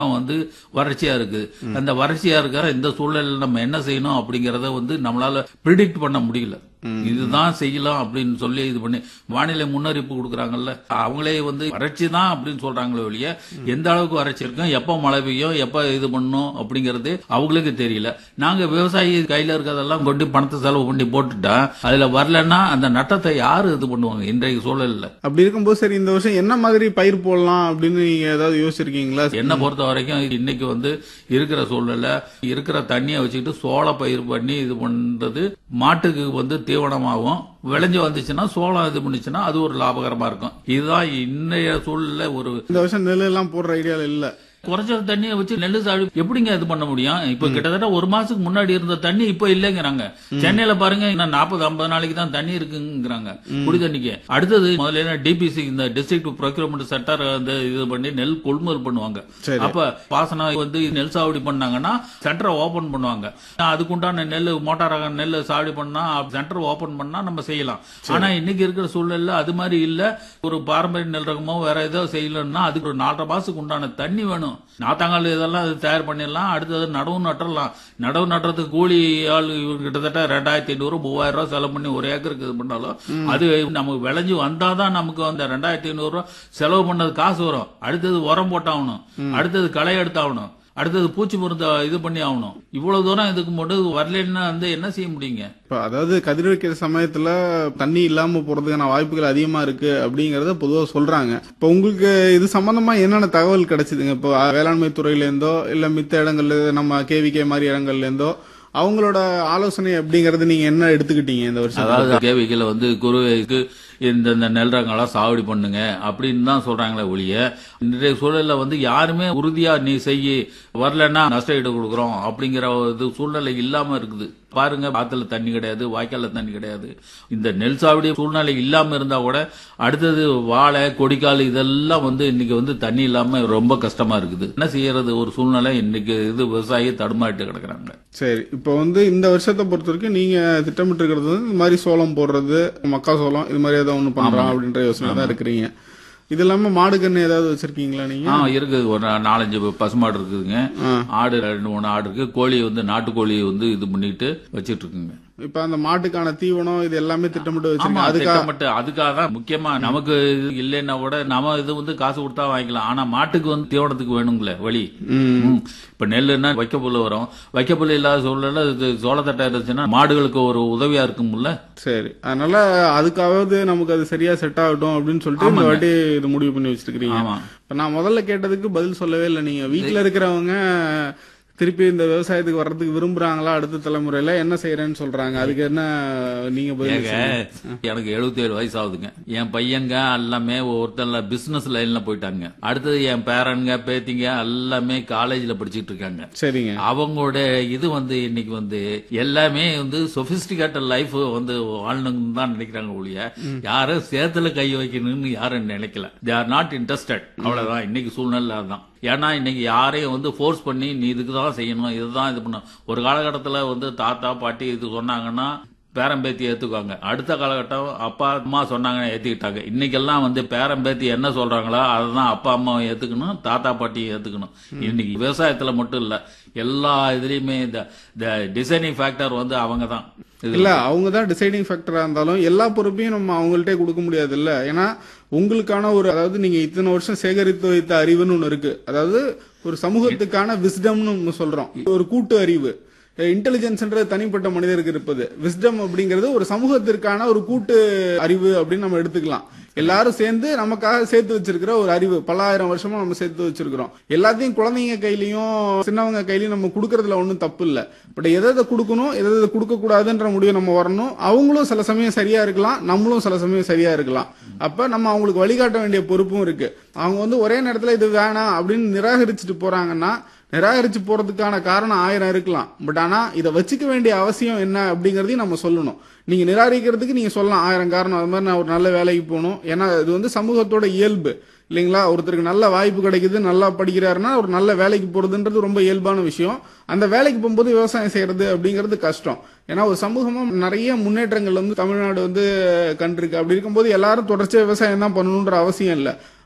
வந்து வறட்சியா இருக்கு அந்த வறட்சியா இருக்கிற இந்த சூழலில் நம்ம என்ன செய்யணும் அப்படிங்கறத வந்து நம்மளால ப்ரிடிக்ட் பண்ண முடியல இதுதான் செய்யலாம் அப்படின்னு சொல்லி இது பண்ணி வானிலை முன்னறிவிப்பு கொடுக்குறாங்கல்ல அவங்களே வந்து வறட்சி தான் அப்படின்னு சொல்றாங்களே ஒழிய எந்த அளவுக்கு வறட்சி இருக்கும் எப்ப மழை பெய்யும் எப்ப இது பண்ணும் அப்படிங்கறது அவங்களுக்கு தெரியல நாங்க விவசாயி கையில இருக்கிறதெல்லாம் கொண்டு பணத்தை செலவு பண்ணி போட்டுட்டா அதுல வரலன்னா அந்த நட்டத்தை யாரு இது பண்ணுவாங்க இன்றைய சூழல்ல அப்படி இருக்கும்போது சரி இந்த வருஷம் என்ன மாதிரி பயிர் போடலாம் அப்படின்னு நீங்க ஏதாவது யோசிச்சிருக்கீங்களா என்னை பொறுத்த வரைக்கும் இன்னைக்கு வந்து இருக்கிற சூழ்நிலை இருக்கிற தண்ணியை வச்சுக்கிட்டு சோள பயிர் பண்ணி இது பண்றது மாட்டுக்கு வந்து தீவனமாகும் விளைஞ்சு வந்துச்சுன்னா சோளம் இது பண்ணுச்சுன்னா அது ஒரு லாபகரமா இருக்கும் இதுதான் இன்னைய சூழ்நிலை ஒரு இந்த வருஷம் நெல் எல்லாம் போடுற ஐடியால இல்ல குறைச்ச தண்ணியை வச்சு நெல்லு சாடு எப்படிங்க இது பண்ண முடியும் இப்ப கிட்டத்தட்ட ஒரு மாசத்துக்கு முன்னாடி இருந்த தண்ணி இப்ப இல்லைங்கிறாங்க சென்னையில பாருங்க இன்னும் நாற்பது ஐம்பது நாளைக்கு தான் தண்ணி இருக்குங்கிறாங்க குடி தண்ணிக்கு அடுத்தது முதல்ல டிபிசி இந்த டிஸ்ட்ரிக்ட் ப்ரொக்யூர்மெண்ட் சென்டர் வந்து இது பண்ணி நெல் கொள்முதல் பண்ணுவாங்க சரி. அப்ப பாசனம் வந்து நெல் சாகுடி பண்ணாங்கன்னா சென்டரை ஓபன் பண்ணுவாங்க அதுக்குண்டான நெல் மோட்டாராக நெல் சாகுடி பண்ணா சென்டர் ஓபன் பண்ணா நம்ம செய்யலாம் ஆனா இன்னைக்கு இருக்கிற சூழ்நிலை அது மாதிரி இல்ல ஒரு பாரம்பரிய நெல் ரகமோ வேற ஏதோ செய்யலன்னா அதுக்கு ஒரு நாலரை மாசத்துக்கு உண்டான தண்ணி வேணும் நாத்தாங்கால் இதெல்லாம் அது தயார் பண்ணிடலாம் அடுத்தது நடவு நட்டுறலாம் நடவு நட்டுறதுக்கு கூலி ஆள் இவங்க கிட்டத்தட்ட ரெண்டாயிரத்தி ஐநூறு மூவாயிரம் ரூபாய் செலவு பண்ணி ஒரு ஏக்கருக்கு இது பண்ணாலும் அது நமக்கு விளைஞ்சு வந்தாதான் நமக்கு அந்த ரெண்டாயிரத்தி ஐநூறு ரூபாய் செலவு பண்ணது காசு வரும் அடுத்தது உரம் போட்டாகணும் அடுத்தது களை எடுத்தாகணும் அடுத்தது பூச்சி மருந்து இது பண்ணி ஆகணும் இவ்வளவு தூரம் இதுக்கு மட்டும் வரலன்னா வந்து என்ன செய்ய முடியுங்க இப்ப அதாவது கதிர் வைக்கிற சமயத்துல தண்ணி இல்லாம போறதுக்கான வாய்ப்புகள் அதிகமா இருக்கு அப்படிங்கறத பொதுவா சொல்றாங்க இப்ப உங்களுக்கு இது சம்பந்தமா என்னென்ன தகவல் கிடைச்சதுங்க இப்போ வேளாண்மை துறையில இருந்தோ இல்ல மித்த இடங்கள்ல நம்ம கேவிகே மாதிரி இடங்கள்ல இருந்தோ அவங்களோட ஆலோசனை அப்படிங்கறது நீங்க என்ன எடுத்துக்கிட்டீங்க இந்த வருஷம் அதாவது கேவிக்கில் வந்து குருவைக்கு இந்த இந்த நெல் ரகங்களாம் சாகுடி பண்ணுங்க அப்படின்னு தான் சொல்றாங்களே ஒழிய இன்றைய சூழல்ல வந்து யாருமே உறுதியா நீ செய்யி வரலன்னா நஷ்ட ஈடு கொடுக்குறோம் அப்படிங்கிற இது சூழ்நிலை இல்லாம இருக்குது பாருங்க ஆத்துல தண்ணி கிடையாது வாய்க்கால்ல தண்ணி கிடையாது இந்த நெல் சாகுடி சூழ்நிலை இல்லாம இருந்தா கூட அடுத்தது வாழை கொடிக்கால் இதெல்லாம் வந்து இன்னைக்கு வந்து தண்ணி இல்லாம ரொம்ப கஷ்டமா இருக்குது என்ன செய்யறது ஒரு சூழ்நிலை இன்னைக்கு இது விவசாயி தடுமாறிட்டு கிடக்குறாங்க சரி இப்போ வந்து இந்த வருஷத்தை பொறுத்த வரைக்கும் நீங்க திட்டமிட்டு இருக்கிறது வந்து இந்த மாதிரி சோளம் போடுறது மக்கா சோளம் இது மாதிரி ஏதாவது ஒண்ணு பண்றோம் அப்படின்ற யோசனை தான் இருக்கிறீங்க இது இல்லாம மாடு கன்று ஏதாவது வச்சிருக்கீங்களா நீங்க ஆ இருக்குது ஒரு நா- நாலஞ்சு பசுமாடு இருக்குதுங்க ஆடு ரெண்டு மூணு ஆடு இருக்கு கோழி வந்து நாட்டுக்கோழி வந்து இது பண்ணிட்டு வச்சிட்டு இருக்குங்க இப்ப அந்த மாட்டுக்கான தீவனம் இது எல்லாமே திட்டமிட்டு ஆமா வச்சிருக்கீங்க அதுக்காக திட்டமிட்டு அதுக்காக தான் முக்கியமா நமக்கு இது இல்லைன்னா கூட நம்ம இது வந்து காசு கொடுத்தா வாங்கிக்கலாம் ஆனா மாட்டுக்கு வந்து தீவனத்துக்கு வேணுங்களே வழி ம். ம். இப்ப நெல்லுன்னா வைக்கப்புல் வரும் வைக்கப்புல் இல்லாத சூழ்நிலை இது சோளத்தட்டை இருந்துச்சுன்னா மாடுகளுக்கு ஒரு உதவியா இருக்கும்ல சரி அதனால அதுக்காவது நமக்கு அது சரியா செட் ஆகட்டும் அப்படின்னு சொல்லிட்டு இந்த வாட்டி இது முடிவு பண்ணி வச்சிருக்கீங்க ஆமா இப்ப நான் முதல்ல கேட்டதுக்கு பதில் சொல்லவே இல்லை நீங்க வீட்ல இருக்கிறவங்க திருப்பி இந்த விவசாயத்துக்கு வர்றதுக்கு விரும்புறாங்களா அடுத்த தலைமுறையில என்ன செய்யறேன்னு சொல்றாங்க அதுக்கு என்ன நீங்க பதில் ஏங்க எனக்கு 77 வயசு ஆகுதுங்க என் பையங்க எல்லாமே ஒருத்தர் பிசினஸ் லைன்ல போயிட்டாங்க அடுத்தது என் பேரனுங்க பேத்திங்க எல்லாமே காலேஜ்ல படிச்சிட்டு இருக்காங்க சரிங்க அவங்களோட இது வந்து இன்னைக்கு வந்து எல்லாமே வந்து சொபிஸ்டிகேட்டட் லைஃப் வந்து வாழணும்னு தான் நினைக்கிறாங்க ஒழிய யாரும் சேத்துல கை வைக்கணும்னு யாரும் நினைக்கல தே ஆர் நாட் இன்ட்ரெஸ்டட் அவ்வளவுதான் இன்னைக்கு சூழ்நிலை அதுதான் ஏன்னா இன்னைக்கு யாரையும் வந்து ஃபோர்ஸ் பண்ணி நீ இதுக்கு தான் செய்யணும் இதுதான் இது பண்ணணும் ஒரு காலகட்டத்தில் வந்து தாத்தா பாட்டி இது சொன்னாங்கன்னா பேரம்பேத்தி ஏத்துக்குவாங்க அடுத்த காலகட்டம் அப்பா அம்மா சொன்னாங்கன்னா ஏத்துக்கிட்டாங்க இன்னைக்கெல்லாம் வந்து பேரம்பேத்தி என்ன சொல்றாங்களோ அதை தான் அப்பா அம்மாவை ஏத்துக்கணும் தாத்தா பாட்டியை ஏத்துக்கணும் இன்னைக்கு விவசாயத்துல மட்டும் இல்ல எல்லா இதுலயுமே இந்த டிசைனிங் ஃபேக்டர் வந்து அவங்க தான் இல்ல அவங்க தான் டிசைடிங் ஃபேக்டரா இருந்தாலும் எல்லா பொறுப்பையும் நம்ம அவங்கள்ட்டே கொடுக்க முடியாது இல்ல ஏன்னா உங்களுக்கான ஒரு அதாவது நீங்க இத்தனை வருஷம் சேகரித்து வைத்த அறிவுன்னு ஒண்ணு இருக்கு அதாவது ஒரு சமூகத்துக்கான விஸ்டம்னு ஒண்ணு சொல்றோம் ஒரு கூட்டு அறிவு இன்டெலிஜென்ஸ்ன்றது தனிப்பட்ட மனிதருக்கு இருப்பது விஸ்டம் அப்படிங்கிறது ஒரு சமூகத்திற்கான ஒரு கூட்டு அறிவு அப்படின்னு நம்ம எடுத்துக்கலாம் எல்லாரும் சேர்ந்து நமக்காக சேர்த்து வச்சிருக்கிற ஒரு அறிவு பல்லாயிரம் வருஷமா நம்ம சேர்த்து வச்சிருக்கிறோம் எல்லாத்தையும் குழந்தைங்க கையிலயும் சின்னவங்க கையிலயும் நம்ம கொடுக்கறதுல ஒன்றும் தப்பு இல்ல பட் எதை எதை கொடுக்கணும் எதை எதை கொடுக்க கூடாதுன்ற முடிவு நம்ம வரணும் அவங்களும் சில சமயம் சரியா இருக்கலாம் நம்மளும் சில சமயம் சரியா இருக்கலாம் அப்ப நம்ம அவங்களுக்கு வழிகாட்ட வேண்டிய பொறுப்பும் இருக்கு அவங்க வந்து ஒரே நேரத்துல இது வேணாம் அப்படின்னு நிராகரிச்சுட்டு போறாங்கன்னா நிராகரிச்சு போறதுக்கான காரணம் ஆயிரம் இருக்கலாம் பட் ஆனா இதை வச்சுக்க வேண்டிய அவசியம் என்ன அப்படிங்கறதையும் நம்ம சொல்லணும் நீங்க நிராகரிக்கிறதுக்கு நீங்க சொல்லலாம் ஆயிரம் காரணம் அது மாதிரி நான் ஒரு நல்ல வேலைக்கு போகணும் ஏன்னா இது வந்து சமூகத்தோட இயல்பு இல்லைங்களா ஒருத்தருக்கு நல்ல வாய்ப்பு கிடைக்குது நல்லா படிக்கிறாருன்னா ஒரு நல்ல வேலைக்கு போறதுன்றது ரொம்ப இயல்பான விஷயம் அந்த வேலைக்கு போகும்போது விவசாயம் செய்யறது அப்படிங்கிறது கஷ்டம் ஏன்னா ஒரு சமூகமா நிறைய முன்னேற்றங்கள் வந்து தமிழ்நாடு வந்து கண்டிருக்கு அப்படி இருக்கும்போது எல்லாரும் தொடர்ச்சியா விவசாயம் தான் பண்ணணுன்ற அவசியம் இல்லை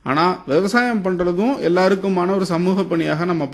ஆனா விவசாயம் பண்றதும் எல்லாருக்குமான ஒரு சமூக பணியாக நம்ம